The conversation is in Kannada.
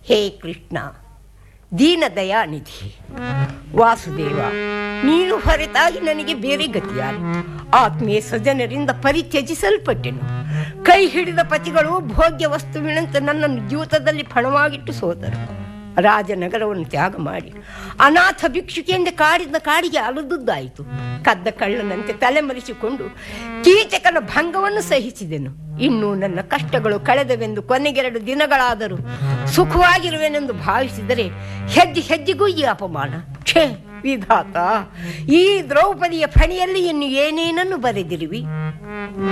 ಹೇ ಕೃಷ್ಣ ದೀನದಯಾನಿಧಿ ವಾಸುದೇವ ನೀನು ಹೊರತಾಗಿ ನನಗೆ ಬೇರೆ ಗತಿಯಾರು ಆತ್ಮೀಯ ಸಜ್ಜನರಿಂದ ಪರಿತ್ಯಜಿಸಲ್ಪಟ್ಟೆನು ಕೈ ಹಿಡಿದ ಪತಿಗಳು ಭೋಗ್ಯ ವಸ್ತುವಿನಂತೆ ನನ್ನನ್ನು ಜೀವಿತದಲ್ಲಿ ಫಣವಾಗಿಟ್ಟು ಸೋದರು ರಾಜನಗರವನ್ನು ತ್ಯಾಗ ಮಾಡಿ ಅನಾಥ ಭಿಕ್ಷುಕಿಯಿಂದ ಕಾಡಿದ ಕಾಡಿಗೆ ಅಲದುದ್ದಾಯಿತು ಕದ್ದ ಕಳ್ಳನಂತೆ ತಲೆಮರೆಸಿಕೊಂಡು ಕೀಚಕನ ಭಂಗವನ್ನು ಸಹಿಸಿದೆನು ಇನ್ನು ನನ್ನ ಕಷ್ಟಗಳು ಕಳೆದವೆಂದು ಕೊನೆಗೆರಡು ದಿನಗಳಾದರೂ ಸುಖವಾಗಿರುವೆನೆಂದು ಭಾವಿಸಿದರೆ ಹೆಜ್ಜೆ ಹೆಜ್ಜೆಗೂ ಈ ಅಪಮಾನ ಛೇ ವಿಧಾತ ಈ ದ್ರೌಪದಿಯ ಫಣಿಯಲ್ಲಿ ಇನ್ನು ಏನೇನನ್ನು ಬರೆದಿರುವಿ